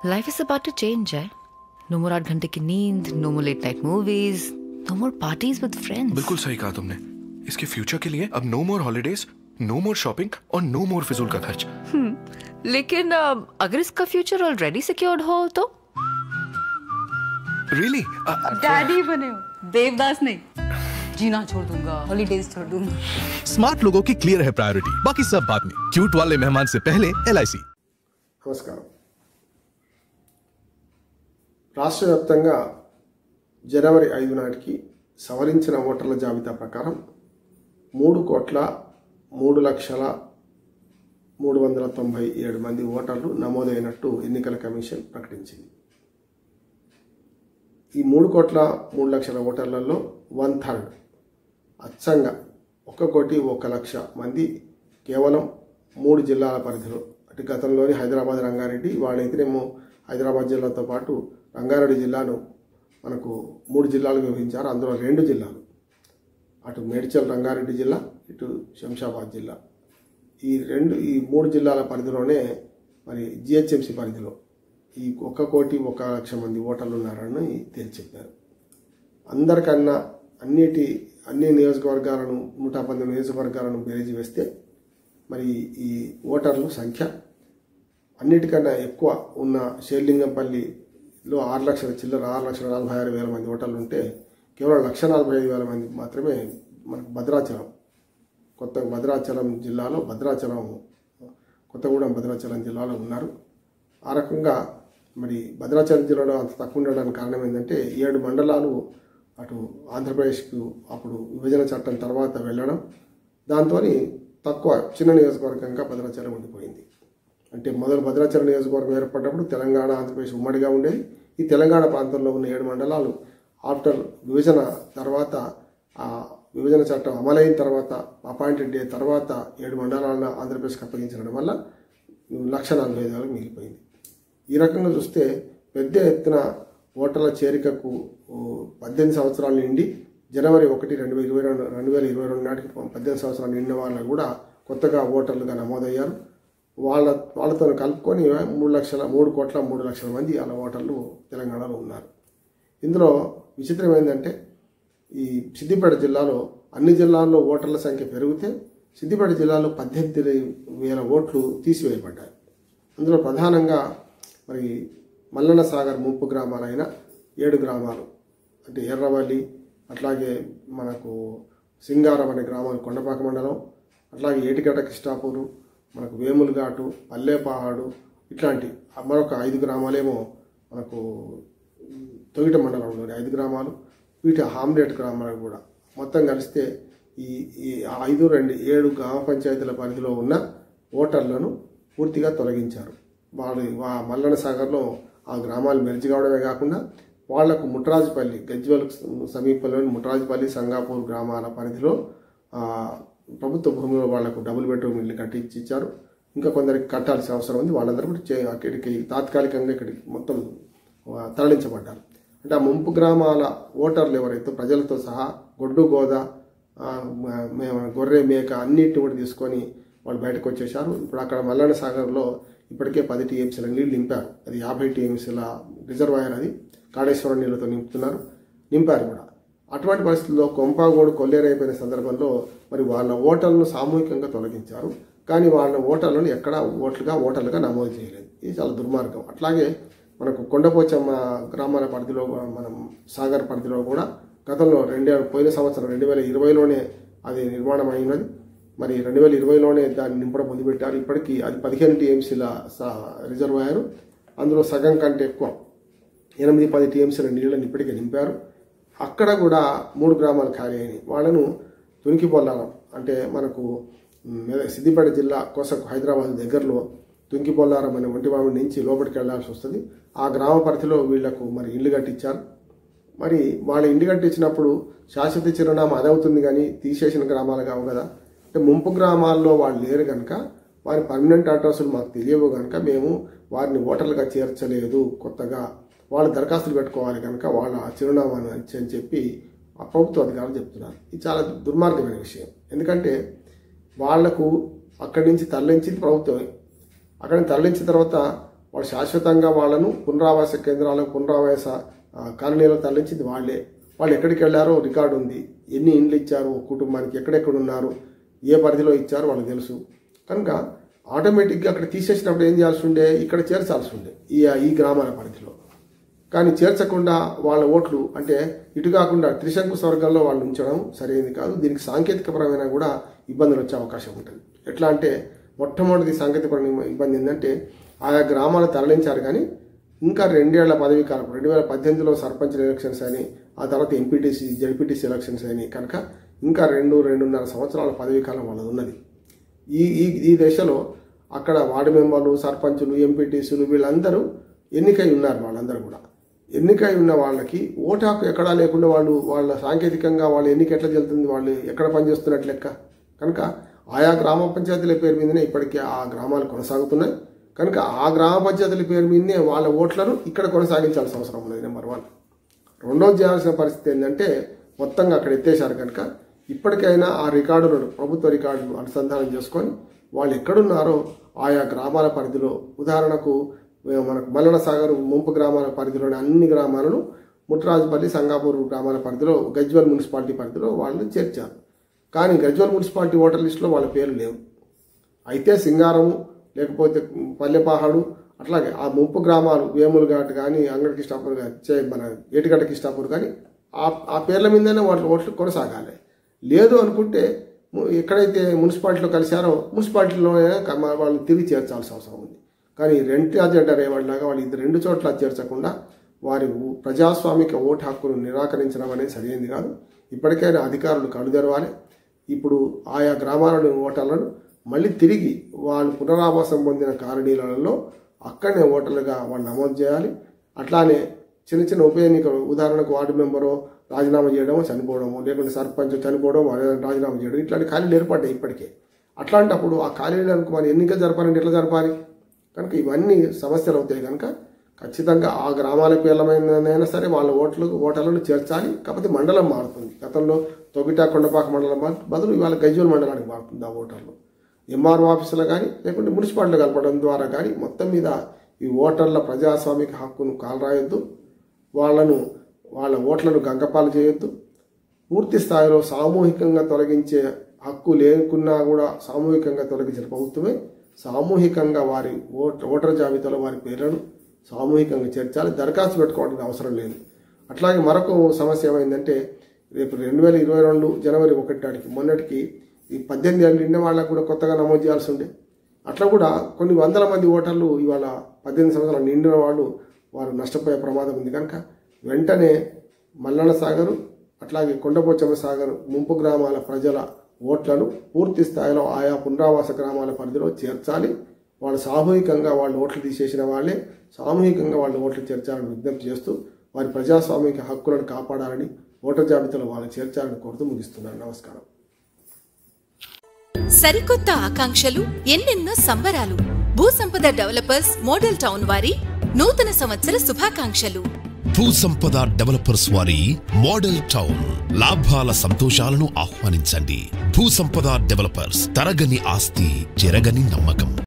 life is about to change है no more आठ घंटे की नींद no more late night movies no more parties with friends बिल्कुल सही कहा तुमने इसके फ्यूचर के लिए अब no more holidays no more shopping और नो मोर फिजूल का खर्च लेकिन अ, अगर इसका फ्यूचर ऑलरेडी सिक्योर्ड हो तो रियली डैडी बने हो देवदास नहीं जीना छोड़ दूंगा हॉलीडेज छोड़ दूंगा स्मार्ट लोगों की क्लियर है प्रायोरिटी बाकी सब बाद में क्यूट वाले मेहमान से पहले एल నమస్కారం రాష్ట్ర వ్యాప్తంగా జనవరి ఐదు నాటికి సవరించిన ఓటర్ల జాబితా ప్రకారం మూడు కోట్ల మూడు లక్షల మూడు వందల తొంభై ఏడు మంది ఓటర్లు నమోదైనట్టు ఎన్నికల కమిషన్ ప్రకటించింది ఈ మూడు కోట్ల మూడు లక్షల ఓటర్లలో వన్ థర్డ్ అచ్చంగా ఒక కోటి ఒక లక్ష మంది కేవలం మూడు జిల్లాల పరిధిలో అటు గతంలోని హైదరాబాద్ రంగారెడ్డి వాళ్ళైతేనేమో హైదరాబాద్ జిల్లాతో పాటు రంగారెడ్డి జిల్లాను మనకు మూడు జిల్లాలు విభజించారు అందులో రెండు జిల్లాలు అటు మేడ్చల్ రంగారెడ్డి జిల్లా ఇటు శంషాబాద్ జిల్లా ఈ రెండు ఈ మూడు జిల్లాల పరిధిలోనే మరి జిహెచ్ఎంసీ పరిధిలో ఈ ఒక కోటి ఒక లక్ష మంది ఓటర్లు ఉన్నారని తేల్చి చెప్పారు అందరికన్నా అన్నిటి అన్ని నియోజకవర్గాలను నూట పంతొమ్మిది నియోజకవర్గాలను బేరీజు వేస్తే మరి ఈ ఓటర్లు సంఖ్య అన్నిటికన్నా ఎక్కువ ఉన్న షేర్లింగంపల్లిలో ఆరు లక్షల చిల్లర ఆరు లక్షల నలభై ఆరు వేల మంది ఓటర్లు ఉంటే కేవలం లక్ష నలభై ఐదు వేల మంది మాత్రమే మనకు భద్రాచలం కొత్త భద్రాచలం జిల్లాలో భద్రాచలం కొత్తగూడెం భద్రాచలం జిల్లాలో ఉన్నారు ఆ రకంగా మరి భద్రాచలం జిల్లాలో అంత తక్కువ ఉండడానికి కారణం ఏంటంటే ఏడు మండలాలు అటు ఆంధ్రప్రదేశ్కు అప్పుడు విభజన చట్టం తర్వాత వెళ్ళడం దాంతో తక్కువ చిన్న నియోజకవర్గంగా భద్రాచలం ఉండిపోయింది అంటే మొదలు భద్రాచలం నియోజకవర్గం ఏర్పడినప్పుడు తెలంగాణ ఆంధ్రప్రదేశ్ ఉమ్మడిగా ఉండేది ఈ తెలంగాణ ప్రాంతంలో ఉన్న ఏడు మండలాలు ఆఫ్టర్ విభజన తర్వాత ఆ విభజన చట్టం అమలైన తర్వాత అపాయింటెడ్ డే తర్వాత ఏడు మండలాలను ఆంధ్రప్రదేశ్కి అప్పగించడం వల్ల లక్ష నలభై ఐదు వేలకు మిగిలిపోయింది ఈ రకంగా చూస్తే పెద్ద ఎత్తున ఓటర్ల చేరికకు ఓ, పద్దెనిమిది సంవత్సరాలు నిండి జనవరి ఒకటి రెండు వేల ఇరవై రెండు రెండు వేల ఇరవై రెండు నాటికి పద్దెనిమిది సంవత్సరాలు నిండిన వాళ్ళు కూడా కొత్తగా ఓటర్లుగా నమోదయ్యారు వాళ్ళ వాళ్ళతో కలుపుకొని మూడు లక్షల మూడు కోట్ల మూడు లక్షల మంది అలా ఓటర్లు తెలంగాణలో ఉన్నారు ఇందులో విచిత్రం ఏంటంటే ఈ సిద్దిపేట జిల్లాలో అన్ని జిల్లాల్లో ఓటర్ల సంఖ్య పెరిగితే సిద్దిపేట జిల్లాలో పద్దెనిమిది వేల ఓట్లు తీసివేయబడ్డాయి అందులో ప్రధానంగా మరి మల్లన్న సాగర్ ముంపు గ్రామాలైన ఏడు గ్రామాలు అంటే ఎర్రవల్లి అట్లాగే మనకు సింగారం అనే గ్రామం కొండపాక మండలం అట్లాగే ఏటిగడ్డ కృష్ణాపూరు మనకు వేములఘాటు పల్లేపహాడు ఇట్లాంటి మరొక ఐదు గ్రామాలేమో మనకు తొగిట మండలంలోని ఐదు గ్రామాలు వీటి హామ్లెట్ గ్రామాలు కూడా మొత్తం కలిస్తే ఈ ఈ ఐదు రెండు ఏడు గ్రామ పంచాయతీల పరిధిలో ఉన్న ఓటర్లను పూర్తిగా తొలగించారు వాళ్ళు వా మల్లన సాగర్లో ఆ గ్రామాలు మెరిచి కావడమే కాకుండా వాళ్లకు ముట్రాజుపల్లి గజ్వల్ సమీపంలోని ముట్రాజుపల్లి సంగాపూర్ గ్రామాల పరిధిలో ఆ, ప్రభుత్వ భూమిలో వాళ్లకు డబుల్ బెడ్రూమ్ ఇల్లు కట్టించి ఇచ్చారు ఇంకా కొందరికి కట్టాల్సిన అవసరం ఉంది వాళ్ళందరూ కూడా చే- అక్కడికి తాత్కాలికంగా ఇక్కడికి మొత్తం ఆ, తరలించబడ్డారు అంటే ఆ ముంపు గ్రామాల ఓటర్లు ఎవరైతే ప్రజలతో సహా గొడ్డు గోద ఆ, మ- మే- గొర్రె మేక అన్నిటిని కూడా తీసుకొని వాళ్ళు బయటకు వచ్చేసారు ఇప్పుడు అక్కడ మల్లన్న సాగర్లో ఇప్పటికే పది టీఎంసీల నీళ్లు నింపారు అది యాభై టీఎంసీల రిజర్వాయర్ అది కాళేశ్వరం నీళ్లతో నింపుతున్నారు నింపారు కూడా అటువంటి పరిస్థితుల్లో కొంపాగోడు కొల్లేరైపోయిన సందర్భంలో మరి వాళ్ళ ఓటర్లను సామూహికంగా తొలగించారు కానీ వాళ్ళ ఓటర్లను ఎక్కడా ఓట్లుగా ఓటర్లుగా నమోదు చేయలేదు ఇది చాలా దుర్మార్గం అట్లాగే మనకు కొండపోచమ్మ గ్రామాల పరిధిలో కూడా మనం సాగర్ పరిధిలో కూడా గతంలో రెండే పోయిన సంవత్సరం రెండు వేల ఇరవైలోనే అది నిర్మాణం అయినది మరి రెండు వేల ఇరవైలోనే దాన్ని నింపడం మొదలుపెట్టారు ఇప్పటికీ అది పదిహేను టీఎంసీల రిజర్వాయర్ అందులో సగం కంటే ఎక్కువ ఎనిమిది పది టీఎంసీల నీళ్ళని ఇప్పటికే నింపారు అక్కడ కూడా మూడు గ్రామాలు ఖాళీ అయినాయి వాళ్ళను తునికి పొల్లారం అంటే మనకు మెద- సిద్దిపేట జిల్లా కోసకు హైదరాబాద్ దగ్గరలో తుంకి పొల్లారం అనే ఒంటివామి నుంచి లోపలికి వెళ్లాల్సి వస్తుంది ఆ గ్రామ పరిధిలో వీళ్లకు మరి ఇల్లు కట్టించారు మరి వాళ్ళ ఇంటి కట్టించినప్పుడు శాశ్వత చిరునామా అదవుతుంది కానీ తీసేసిన గ్రామాలు కావు కదా అంటే ముంపు గ్రామాల్లో వాళ్ళు లేరు కనుక వారి పర్మనెంట్ అడ్రస్లు మాకు తెలియవు కనుక మేము వారిని ఓటర్లుగా చేర్చలేదు కొత్తగా వాళ్ళు దరఖాస్తులు పెట్టుకోవాలి కనుక వాళ్ళ చిరునామాను ఇచ్చి అని చెప్పి ఆ ప్రభుత్వ అధికారులు చెప్తున్నారు ఇది చాలా దుర్మార్గమైన విషయం ఎందుకంటే వాళ్లకు అక్కడి నుంచి తరలించింది ప్రభుత్వమే అక్కడి నుంచి తరలించిన తర్వాత వాళ్ళు శాశ్వతంగా వాళ్ళను పునరావాస కేంద్రాలకు పునరావాస ఆ, కాలనీలకు తరలించింది వాళ్ళే వాళ్ళు ఎక్కడికి వెళ్ళారో రికార్డు ఉంది ఎన్ని ఇండ్లు ఇచ్చారు ఒక కుటుంబానికి ఎక్కడెక్కడ ఉన్నారు ఏ పరిధిలో ఇచ్చారో వాళ్ళకి తెలుసు కనుక ఆటోమేటిక్గా అక్కడ తీసేసినప్పుడు ఏం చేయాల్సి ఉండే ఇక్కడ చేర్చాల్సి ఉండే ఈ ఈ గ్రామాల పరిధిలో కానీ చేర్చకుండా వాళ్ళ ఓట్లు అంటే ఇటు కాకుండా త్రిశంకు స్వర్గంలో వాళ్ళు ఉంచడం సరైనది కాదు దీనికి సాంకేతికపరమైన కూడా ఇబ్బందులు వచ్చే అవకాశం ఉంటుంది ఎట్లా అంటే మొట్టమొదటి సాంకేతికపరమైన ఇబ్బంది ఏంటంటే ఆయా గ్రామాలు తరలించారు కానీ ఇంకా రెండేళ్ల పదవీ కాలం రెండు వేల పద్దెనిమిదిలో సర్పంచ్ ఎలక్షన్స్ అని ఆ తర్వాత ఎంపీటీసీ జడ్పీటీసీ ఎలక్షన్స్ అని కనుక ఇంకా రెండు రెండున్నర సంవత్సరాల పదవీ కాలం వాళ్ళది ఉన్నది ఈ ఈ ఈ దశలో అక్కడ వార్డు మెంబర్లు సర్పంచులు ఎంపీటీసీలు వీళ్ళందరూ ఎన్నికై ఉన్నారు వాళ్ళందరూ కూడా ఎన్నికై ఉన్న వాళ్ళకి ఓటు హక్కు ఎక్కడా లేకుండా వాళ్ళు వాళ్ళ సాంకేతికంగా వాళ్ళ ఎన్నిక ఎట్లా జరుగుతుంది వాళ్ళు ఎక్కడ పనిచేస్తున్నట్లు లెక్క కనుక ఆయా గ్రామ పంచాయతీల పేరు మీదనే ఇప్పటికీ ఆ గ్రామాలు కొనసాగుతున్నాయి కనుక ఆ గ్రామ పంచాయతీల పేరు మీదనే వాళ్ళ ఓట్లను ఇక్కడ కొనసాగించాల్సిన అవసరం ఉన్నది నెంబర్ వన్ రెండోది చేయాల్సిన పరిస్థితి ఏంటంటే మొత్తంగా అక్కడ ఎత్తేసారు కనుక ఇప్పటికైనా ఆ రికార్డులను ప్రభుత్వ రికార్డులు అనుసంధానం చేసుకొని వాళ్ళు ఎక్కడున్నారో ఆయా గ్రామాల పరిధిలో ఉదాహరణకు ఏ, మనకు మల్లన సాగర్ ముంపు గ్రామాల పరిధిలోని అన్ని గ్రామాలను ముట్రాజుపల్లి సంగాపూర్ గ్రామాల పరిధిలో గజ్వల్ మున్సిపాలిటీ పరిధిలో వాళ్ళని చేర్చారు కానీ గజ్వల్ మున్సిపాలిటీ ఓటర్ లిస్టులో వాళ్ళ పేర్లు లేవు అయితే సింగారము లేకపోతే పల్లెపాహాడు అట్లాగే ఆ ముంపు గ్రామాలు వేములు ఘాట్ కానీ అంగడి కిష్టాపూర్ కానీ చే- మన ఏటిగడ్డ కిష్టాపూర్ కానీ ఆ ఆ పేర్ల మీదనే వాళ్ళ ఓట్లు కొనసాగాలి లేదు అనుకుంటే ము- ఎక్కడైతే మున్సిపాలిటీలో కలిశారో మున్సిపాలిటీలోనే క- మా- వాళ్ళు తిరిగి చేర్చాల్సిన అవసరం ఉంది కానీ రెంట్ అజెండా రేవాడిలాగా వాళ్ళు ఇద్దరు రెండు చోట్ల చేర్చకుండా వారి ఊ- ప్రజాస్వామిక ఓటు హక్కును నిరాకరించడం అనేది సరైనది కాదు ఇప్పటికైనా అధికారులు కనుదెరవాలి ఇప్పుడు ఆయా గ్రామాలను ఓటర్లను మళ్ళీ తిరిగి వాళ్ళు పునరావాసం పొందిన కాలనీలలో అక్కడనే ఓటర్లుగా వాళ్ళు నమోదు చేయాలి అట్లానే చిన్న చిన్న ఉప ఎన్నికలు ఉదాహరణకు వార్డు మెంబరు రాజీనామా చేయడమో చనిపోవడమో లేకుంటే సర్పంచ్ చనిపోవడం వాళ్ళు రాజీనామా చేయడం ఇట్లాంటి ఖాళీలు ఏర్పడ్డాయి ఇప్పటికే అట్లాంటప్పుడు ఆ ఖాళీలకు మరి ఎన్నిక జరపాలంటే ఎట్లా జరపాలి కనుక ఇవన్నీ సమస్యలు అవుతాయి కనుక ఖచ్చితంగా ఆ గ్రామాల పేర్లమైనైనా సరే వాళ్ళ ఓట్లు ఓటర్లను చేర్చాలి కాకపోతే మండలం మారుతుంది గతంలో తొగిటా కొండపాక మండలం బ- బదులు ఇవాళ గజ్వల్ మండలానికి మారుతుంది ఆ ఓటర్లు ఎంఆర్ఓ ఆఫీసులో కానీ లేకుంటే మున్సిపాలిటీ కలపడం ద్వారా కానీ మొత్తం మీద ఈ ఓటర్ల ప్రజాస్వామిక హక్కును కాలరాయొద్దు వాళ్ళను వాళ్ళ ఓట్లను గంగపాలు చేయొద్దు పూర్తి స్థాయిలో సామూహికంగా తొలగించే హక్కు లేకున్నా కూడా సామూహికంగా తొలగించిన ప్రభుత్వమే సామూహికంగా వారి ఓట్ ఓటర్ జాబితాలో వారి పేర్లను సామూహికంగా చేర్చాలి దరఖాస్తు పెట్టుకోవడానికి అవసరం లేదు అట్లాగే మరొక సమస్య ఏమైందంటే రేపు రెండు వేల ఇరవై రెండు జనవరి ఒకటి నాటికి మొన్నటికి ఈ పద్దెనిమిది ఏళ్ళు నిండిన వాళ్ళకు కూడా కొత్తగా నమోదు చేయాల్సి ఉండే అట్లా కూడా కొన్ని వందల మంది ఓటర్లు ఇవాళ పద్దెనిమిది సంవత్సరాలు నిండిన వాళ్ళు వారు నష్టపోయే ప్రమాదం ఉంది కనుక వెంటనే మల్లన్న సాగరు అట్లాగే కొండపోచమ్మ సాగర్ ముంపు గ్రామాల ప్రజల ఓట్లను పూర్తి స్థాయిలో ఆయా పునరావాస గ్రామాల పరిధిలో చేర్చాలి వాళ్ళు సామూహికంగా వాళ్ళు ఓట్లు తీసేసిన వాళ్ళే సామూహికంగా వాళ్ళు ఓట్లు చేర్చాలని విజ్ఞప్తి చేస్తూ వారి ప్రజాస్వామిక హక్కులను కాపాడాలని ఓటర్ జాబితాలో వాళ్ళు చేర్చాలని కోరుతూ ముగిస్తున్నాను నమస్కారం సరికొత్త ఆకాంక్షలు ఎన్నెన్నో సంబరాలు భూసంపద డెవలపర్స్ మోడల్ టౌన్ వారి నూతన సంవత్సర శుభాకాంక్షలు భూసంపద డెవలపర్స్ వారి మోడల్ టౌన్ లాభాల సంతోషాలను ఆహ్వానించండి భూసంపద డెవలపర్స్ తరగని ఆస్తి చెరగని నమ్మకం